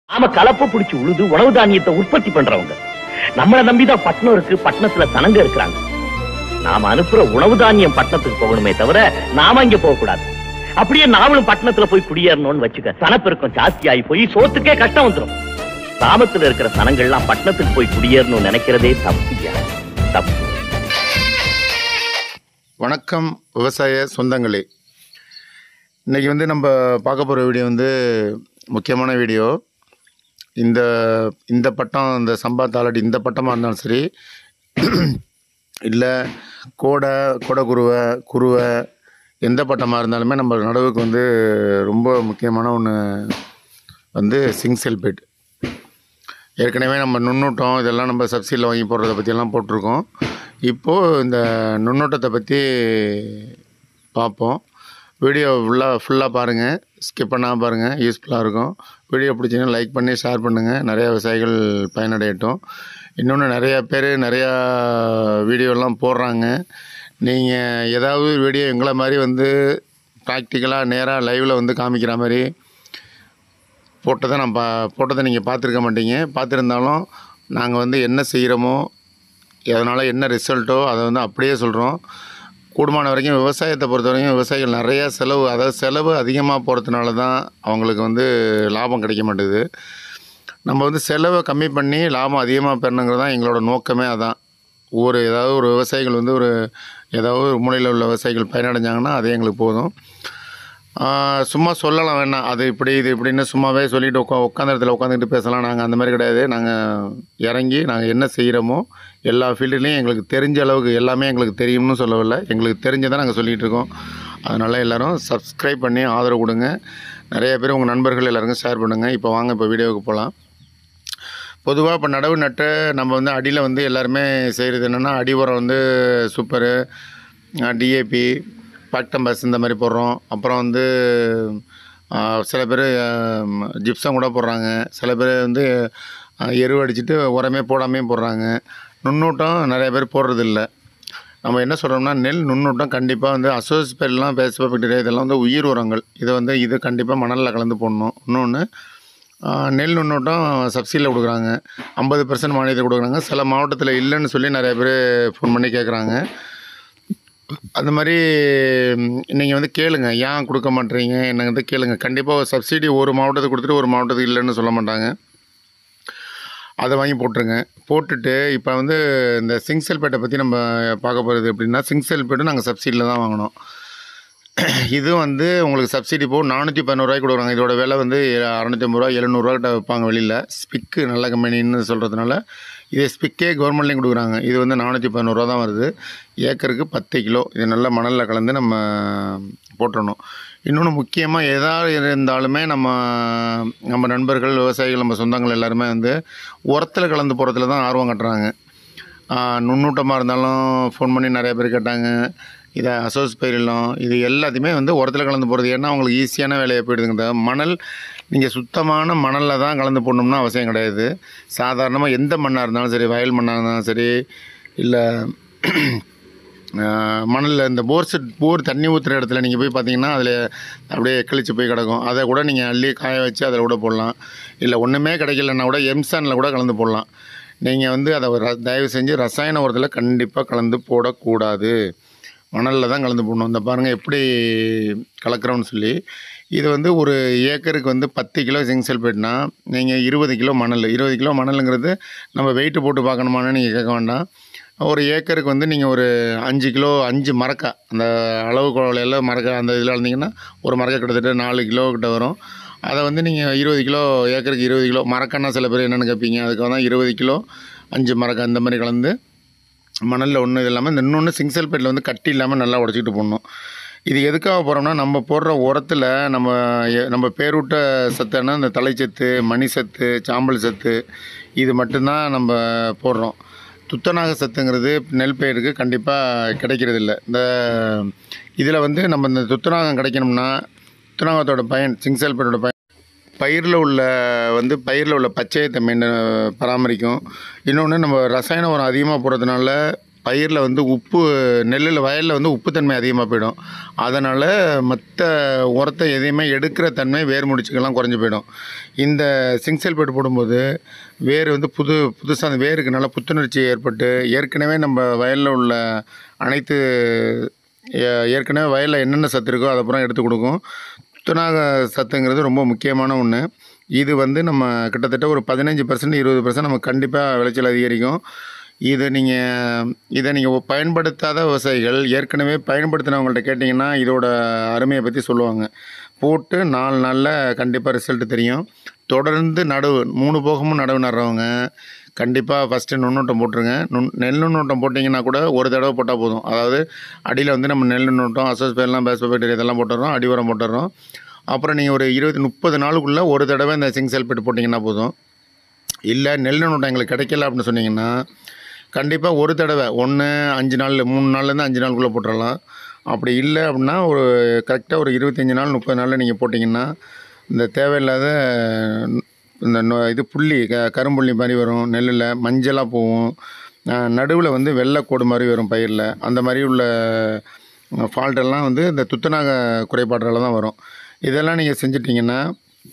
நாம கலப்பு பிடிச்சு உழுது உணவு தானியத்தை உற்பத்தி பண்றவங்க நம்மளை நம்பிதான் பட்டணம் இருக்கு பட்டணத்துல சனங்க இருக்கிறாங்க நாம அனுப்புற உணவு தானியம் பட்டணத்துக்கு போகணுமே தவிர நாம இங்க போக கூடாது அப்படியே நாமளும் பட்டணத்துல போய் குடியேறணும்னு வச்சுக்க சனப்பெருக்கம் ஜாஸ்தி ஆகி போய் சோத்துக்கே கஷ்டம் வந்துடும் கிராமத்துல இருக்கிற சனங்கள்லாம் பட்டணத்துக்கு போய் குடியேறணும்னு நினைக்கிறதே தப்பு தப்பு வணக்கம் விவசாய சொந்தங்களே இன்றைக்கி வந்து நம்ம பார்க்க போகிற வீடியோ வந்து முக்கியமான வீடியோ இந்த இந்த பட்டம் இந்த சம்பா தாளடி இந்த பட்டமாக இருந்தாலும் சரி இல்லை கோடை கொடை குருவை குருவை எந்த பட்டமாக இருந்தாலுமே நம்ம நடவுக்கு வந்து ரொம்ப முக்கியமான ஒன்று வந்து சிங் செல்பேட் ஏற்கனவே நம்ம நுண்ணூட்டம் இதெல்லாம் நம்ம சப்சிடியில் வாங்கி போடுறத பற்றியெல்லாம் போட்டிருக்கோம் இப்போது இந்த நுண்ணூட்டத்தை பற்றி பார்ப்போம் வீடியோ ஃபுல்லாக ஃபுல்லாக பாருங்கள் ஸ்கிப் பண்ணாமல் பாருங்கள் யூஸ்ஃபுல்லாக இருக்கும் வீடியோ பிடிச்சிங்கன்னா லைக் பண்ணி ஷேர் பண்ணுங்கள் நிறையா விவசாயிகள் பயனடையட்டும் இன்னொன்று நிறையா பேர் நிறையா வீடியோலாம் போடுறாங்க நீங்கள் ஏதாவது வீடியோ எங்களை மாதிரி வந்து ப்ராக்டிக்கலாக நேராக லைவில் வந்து காமிக்கிற மாதிரி போட்டதை நான் பா போட்டதை நீங்கள் பார்த்துருக்க மாட்டீங்க பார்த்துருந்தாலும் நாங்கள் வந்து என்ன செய்கிறோமோ அதனால் என்ன ரிசல்ட்டோ அதை வந்து அப்படியே சொல்கிறோம் கூடுமான வரைக்கும் விவசாயத்தை பொறுத்த வரைக்கும் விவசாயிகள் நிறையா செலவு அதாவது செலவு அதிகமாக போகிறதுனால தான் அவங்களுக்கு வந்து லாபம் கிடைக்க மாட்டேங்குது நம்ம வந்து செலவை கம்மி பண்ணி லாபம் அதிகமாக பெறணுங்கிறது தான் எங்களோட நோக்கமே அதான் ஒரு ஏதாவது ஒரு விவசாயிகள் வந்து ஒரு ஏதாவது ஒரு மூலையில் உள்ள விவசாயிகள் பயனடைஞ்சாங்கன்னா அதே எங்களுக்கு போதும் ஆஹ் சும்மா சொல்லலாம் வேணாம் அது இப்படி இது இப்படின்னு சும்மாவே சொல்லிட்டு உட்கா உட்காந்த இடத்துல உட்காந்துக்கிட்டு பேசலாம் நாங்கள் அந்த மாதிரி கிடையாது நாங்கள் இறங்கி நாங்கள் என்ன செய்கிறோமோ எல்லா ஃபீல்டுலேயும் எங்களுக்கு தெரிஞ்ச அளவுக்கு எல்லாமே எங்களுக்கு தெரியும்னு சொல்லவில்லை எங்களுக்கு தெரிஞ்சதை நாங்கள் சொல்லிகிட்டு இருக்கோம் அதனால் எல்லோரும் சப்ஸ்கிரைப் பண்ணி ஆதரவு கொடுங்க நிறைய பேர் உங்கள் நண்பர்கள் எல்லாருக்கும் ஷேர் பண்ணுங்கள் இப்போ வாங்க இப்போ வீடியோவுக்கு போகலாம் பொதுவாக இப்போ நடவு நட்ட நம்ம வந்து அடியில் வந்து எல்லாருமே செய்கிறது என்னென்னா அடி உரம் வந்து சூப்பரு டிஏபி பாக்டம்பஸ் இந்த மாதிரி போடுறோம் அப்புறம் வந்து ஆ, சில பேர் ஜிப்சம் கூட போடுறாங்க சில பேர் வந்து ஆ, எருவு அடிச்சுட்டு உரமே போடாமே போடுறாங்க நுண்ணூட்டம் நிறைய பேர் போடுறதில்ல நம்ம என்ன சொல்கிறோம்னா நெல் நுண்ணூட்டம் கண்டிப்பாக வந்து அசோஸ்பெல்லாம் பேஸ்பெக்டீரியா இதெல்லாம் வந்து உயிர் உரங்கள் இதை வந்து இது கண்டிப்பாக மணலில் கலந்து போடணும் இன்னொன்று நெல் நுண்ணூட்டம் சப்சிடியில் கொடுக்குறாங்க ஐம்பது பர்சன்ட் மானியத்தை கொடுக்குறாங்க சில மாவட்டத்தில் இல்லைன்னு சொல்லி நிறைய பேர் ஃபோன் பண்ணி கேட்குறாங்க அந்த மாதிரி நீங்கள் வந்து கேளுங்க ஏன் கொடுக்க மாட்டேறீங்க என்ன வந்து கேளுங்க கண்டிப்பாக சப்சிடி ஒரு மாவட்டத்துக்கு கொடுத்துட்டு ஒரு மாவட்டத்துக்கு இல்லைன்னு சொல்ல மாட்டாங்க அதை வாங்கி போட்டுருங்க போட்டுட்டு இப்போ வந்து இந்த சிங் செல்பேட்டை பற்றி நம்ம பார்க்க போகிறது எப்படின்னா சிங் செல்பேட்டும் நாங்கள் சப்சிடியில் தான் வாங்கினோம் இது வந்து உங்களுக்கு சப்சிடி போ நானூற்றி பதினோருவாய்க்கு கொடுக்குறாங்க இதோட விலை வந்து அறநூற்றி ஐம்பது ரூபா எழுநூறுவா கிட்ட வைப்பாங்க வெளியில் ஸ்பிக்கு நல்ல கம்பெனின்னு சொல்கிறதுனால இது ஸ்பிக்கே கவர்மெண்ட்லேயும் கொடுக்குறாங்க இது வந்து நானூற்றி பதினோருவா தான் வருது ஏக்கருக்கு பத்து கிலோ இது நல்ல மணலில் கலந்து நம்ம போட்டுறணும் இன்னொன்று முக்கியமாக எதாக இருந்தாலுமே நம்ம நம்ம நண்பர்கள் விவசாயிகள் நம்ம சொந்தங்கள் எல்லாருமே வந்து உரத்தில் கலந்து போகிறதுல தான் ஆர்வம் காட்டுறாங்க நுண்ணூட்டமாக இருந்தாலும் ஃபோன் பண்ணி நிறைய பேர் கேட்டாங்க இதை அசோஸ் பயிரிலும் இது எல்லாத்தையுமே வந்து உரத்தில் கலந்து போடுறது ஏன்னா அவங்களுக்கு ஈஸியான வேலையை போயிடுதுங்க தவிர மணல் நீங்கள் சுத்தமான மணலில் தான் கலந்து போடணும்னு அவசியம் கிடையாது சாதாரணமாக எந்த மண்ணாக இருந்தாலும் சரி வயல் மண்ணாக இருந்தாலும் சரி இல்லை மணலில் இந்த போர் செட் போர் தண்ணி ஊற்றுற இடத்துல நீங்கள் போய் பார்த்தீங்கன்னா அதில் அப்படியே எக்களிச்சு போய் கிடக்கும் அதை கூட நீங்கள் அள்ளி காய வச்சு அதில் கூட போடலாம் இல்லை ஒன்றுமே கிடைக்கலன்னா கூட எம்சானில் கூட கலந்து போடலாம் நீங்கள் வந்து அதை ஒரு ர- தயவு செஞ்சு ரசாயன உரத்தில் கண்டிப்பாக கலந்து போடக்கூடாது மணலில் தான் கலந்து போடணும் இந்த பாருங்கள் எப்படி கலக்கிறோம்னு சொல்லி இது வந்து ஒரு ஏக்கருக்கு வந்து பத்து கிலோ ஜிங்க் சல்பேட்னா நீங்கள் இருபது கிலோ மணல் இருபது கிலோ மணலுங்கிறது நம்ம வெயிட்டு போட்டு பார்க்கணுமான்னு நீங்கள் கேட்க வேண்டாம் ஒரு ஏக்கருக்கு வந்து நீங்கள் ஒரு அஞ்சு கிலோ அஞ்சு மரக்கா அந்த அளவு குழலையில் மரக்கா அந்த இதில் இருந்தீங்கன்னா ஒரு மரக்கா கிட்டத்தட்ட நாலு கிலோ கிட்ட வரும் அதை வந்து நீங்கள் இருபது கிலோ ஏக்கருக்கு இருபது கிலோ மரக்கான்னா சில பேர் என்னென்னு கேட்பீங்க அதுக்கு தான் இருபது கிலோ அஞ்சு மரக்கா இந்த மாதிரி கலந்து மணலில் ஒன்று இது இல்லாமல் இந்த இன்னொன்று சிங் சல்பேட்டில் வந்து கட்டி இல்லாமல் நல்லா உடச்சிக்கிட்டு போடணும் இது எதுக்காக போகிறோம்னா நம்ம போடுற உரத்தில் நம்ம எ- நம்ம பேரூட்ட சத்துனா இந்த தலைச்சத்து மணி சத்து சாம்பல் சத்து இது மட்டும்தான் நம்ம போடுறோம் துத்தநாக சத்துங்கிறது நெல் பயிருக்கு கண்டிப்பாக கிடைக்கிறது இல்ல இந்த இதில் வந்து நம்ம இந்த துத்தநாகம் கிடைக்கணும்னா துத்தநாகத்தோட பயன் சிங் சல்பேட்டோட பயன் பயிரில் உள்ள வந்து பயிரில் உள்ள பச்சையத்தை மெயின் பராமரிக்கும் இன்னொன்று நம்ம ரசாயன உரம் அதிகமாக போடுறதுனால பயிரில் வந்து உப்பு நெல்லில் வயலில் வந்து உப்புத்தன்மை அதிகமாக போயிடும் அதனால் மற்ற உரத்தை எதையுமே எடுக்கிற தன்மை வேர் முடிச்சுக்கெல்லாம் குறைஞ்சி போயிடும் இந்த சிங்க் சல்பேட் போடும்போது வேர் வந்து புது புதுசாக அந்த வேருக்கு நல்லா புத்துணர்ச்சி ஏற்பட்டு ஏற்கனவே நம்ம வயலில் உள்ள அனைத்து ஏ- ஏற்கனவே வயலில் என்னென்ன சத்து இருக்கோ அதை அப்புறம் எடுத்து கொடுக்கும் துத்தநாக சத்துங்கிறது ரொம்ப முக்கியமான ஒன்று இது வந்து நம்ம கிட்டத்தட்ட ஒரு பதினஞ்சு பர்சன்ட் இருபது பர்சன்ட் நம்ம கண்டிப்பாக விளைச்சல் அதிகரிக்கும் இது நீங்கள் இதை நீங்கள் பயன்படுத்தாத விவசாயிகள் ஏற்கனவே பயன்படுத்தினவங்கள்ட்ட கேட்டிங்கன்னா இதோட அருமையை பற்றி சொல்லுவாங்க போட்டு நாலு நாளில் கண்டிப்பாக ரிசல்ட் தெரியும் தொடர்ந்து நடவு மூணு போகமும் நடவு நடுறவங்க கண்டிப்பாக ஃபஸ்ட்டு நுண்ணூட்டம் போட்டுருங்க நுண் நெல் நுண்ணூட்டம் போட்டிங்கன்னா கூட ஒரு தடவை போட்டால் போதும் அதாவது அடியில் வந்து நம்ம நெல் நுண்ணூட்டம் அசோஸ் பேர்லாம் பேஸ்பேட் இதெல்லாம் போட்டுடுறோம் அடி உரம் போட்டுடுறோம் அப்புறம் நீங்கள் ஒரு இருபது முப்பது நாளுக்குள்ளே ஒரு தடவை இந்த சிங்க் சல்பேட் போட்டிங்கன்னா போதும் இல்லை நெல் நுண்ணூட்டம் எங்களுக்கு கிடைக்கல அப்படின்னு சொன்னீங்கன்னா கண்டிப்பாக ஒரு தடவை ஒன்று அஞ்சு நாள் மூணு நாள்லேருந்து அஞ்சு நாளுக்குள்ளே போட்டுடலாம் அப்படி இல்லை அப்படின்னா ஒரு கரெக்டாக ஒரு இருபத்தஞ்சி நாள் முப்பது நாளில் நீங்கள் போட்டிங்கன்னா இந்த தேவையில்லாத இந்த நொ- இது புள்ளி க கரும்புள்ளி மாதிரி வரும் நெல்லில் மஞ்சளாக போகும் நடுவில் வந்து வெள்ளைக்கோடு மாதிரி வரும் பயிரில் அந்த மாதிரி உள்ள ஃபால்ட்டெல்லாம் வந்து இந்த துத்தநாக குறைபாடுறால தான் வரும் இதெல்லாம் நீங்கள் செஞ்சிட்டிங்கன்னா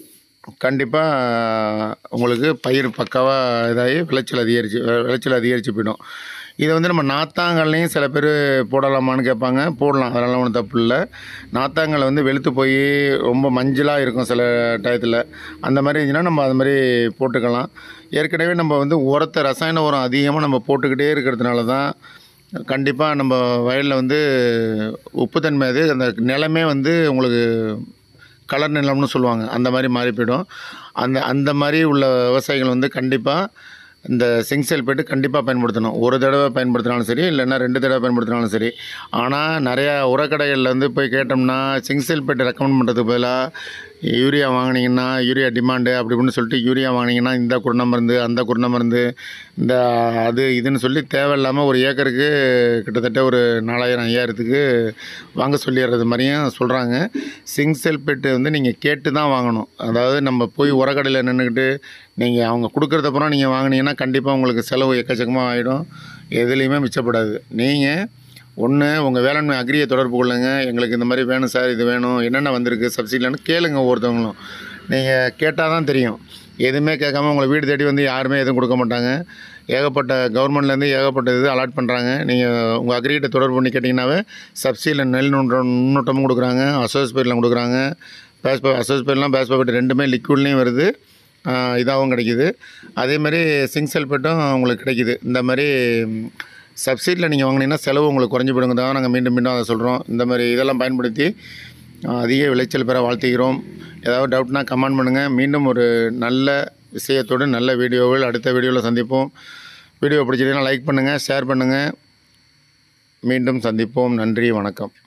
கண்டிப்பாக உங்களுக்கு பயிர் பக்காவாக இதாகி விளைச்சல் அதிகரிச்சு வி- விளைச்சல் அதிகரித்து போயிடும் இதை வந்து நம்ம நாத்தாங்கல்லையும் சில பேர் போடலாமான்னு கேட்பாங்க போடலாம் அதெல்லாம் ஒன்றும் தப்பு இல்லை நாத்தாங்கல் வந்து வெளுத்து போய் ரொம்ப மஞ்சளாக இருக்கும் சில டயத்தில் அந்த மாதிரி இருந்துச்சுன்னா நம்ம அது மாதிரி போட்டுக்கலாம் ஏற்கனவே நம்ம வந்து உரத்தை ரசாயன உரம் அதிகமாக நம்ம போட்டுக்கிட்டே இருக்கிறதுனால தான் கண்டிப்பாக நம்ம வயலில் வந்து உப்புத்தன்மை அது அந்த நிலமே வந்து உங்களுக்கு கலர் நிலம்னு சொல்லுவாங்க அந்த மாதிரி மாறி போயிடும் அந்த அந்த மாதிரி உள்ள விவசாயிகள் வந்து கண்டிப்பாக இந்த சிங்க் சல்பேட்டு கண்டிப்பாக பயன்படுத்தணும் ஒரு தடவை பயன்படுத்தினாலும் சரி இல்லைன்னா ரெண்டு தடவை பயன்படுத்தினாலும் சரி ஆனால் நிறையா உரக்கடைகளில் வந்து போய் கேட்டோம்னா சிங்க் சல்பேட் ரெக்கமெண்ட் பண்ணுறதுக்கு பதிலாக யூரியா வாங்கினீங்கன்னா யூரியா டிமாண்டு அப்படி இப்படின்னு சொல்லிட்டு யூரியா வாங்கினீங்கன்னா இந்த குருணை மருந்து அந்த குருணை மருந்து இந்த அது இதுன்னு சொல்லி தேவையில்லாமல் ஒரு ஏக்கருக்கு கிட்டத்தட்ட ஒரு நாலாயிரம் ஐயாயிரத்துக்கு வாங்க சொல்லிடுறது மாதிரியும் சொல்கிறாங்க சிங்க் செல்பேட்டு வந்து நீங்கள் கேட்டு தான் வாங்கணும் அதாவது நம்ம போய் உரக்கடையில் நின்றுக்கிட்டு நீங்கள் அவங்க கொடுக்குறதப்புறம் நீங்கள் வாங்கினீங்கன்னா கண்டிப்பாக உங்களுக்கு செலவு எக்கச்சக்கமாக ஆகிடும் எதுலேயுமே மிச்சப்படாது நீங்கள் ஒன்று உங்கள் வேளாண்மை அக்ரியை தொடர்பு கொள்ளுங்க எங்களுக்கு இந்த மாதிரி வேணும் சார் இது வேணும் என்னென்ன வந்திருக்கு சப்சிடிலன்னு கேளுங்க ஒவ்வொருத்தவங்களும் நீங்கள் கேட்டால் தான் தெரியும் எதுவுமே கேட்காம உங்களை வீடு தேடி வந்து யாருமே எதுவும் கொடுக்க மாட்டாங்க ஏகப்பட்ட கவர்மெண்ட்லேருந்து ஏகப்பட்ட இது அலாட் பண்ணுறாங்க நீங்கள் உங்கள் அக்ரிகிட்ட தொடர்பு பண்ணி கேட்டிங்கன்னாவே சப்சிடியில் நெல் நுண்ணூட்ட நுண்ணூட்டமும் கொடுக்குறாங்க அசோஸ் பேரில் கொடுக்குறாங்க பேஸ்பா அசோஸ் பேர்லாம் பேஸ்பாபேட் ரெண்டுமே லிக்விட்லேயும் வருது இதாகவும் கிடைக்குது அதே மாதிரி சிங்க் சல்பேட்டும் உங்களுக்கு கிடைக்குது இந்த மாதிரி சப்சிடியில் நீங்கள் வாங்கினீங்கன்னா செலவு உங்களுக்கு குறைஞ்சி போடுங்க தான் நாங்கள் மீண்டும் மீண்டும் அதை சொல்கிறோம் இந்த மாதிரி இதெல்லாம் பயன்படுத்தி ஆஹ், அதிக விளைச்சல் பெற வாழ்த்துகிறோம் ஏதாவது டவுட்னா கமெண்ட் பண்ணுங்கள் மீண்டும் ஒரு நல்ல விஷயத்தோடு நல்ல வீடியோவில் அடுத்த வீடியோவில் சந்திப்போம் வீடியோ பிடிச்சிருந்தீங்கன்னா லைக் பண்ணுங்கள் ஷேர் பண்ணுங்கள் மீண்டும் சந்திப்போம் நன்றி வணக்கம்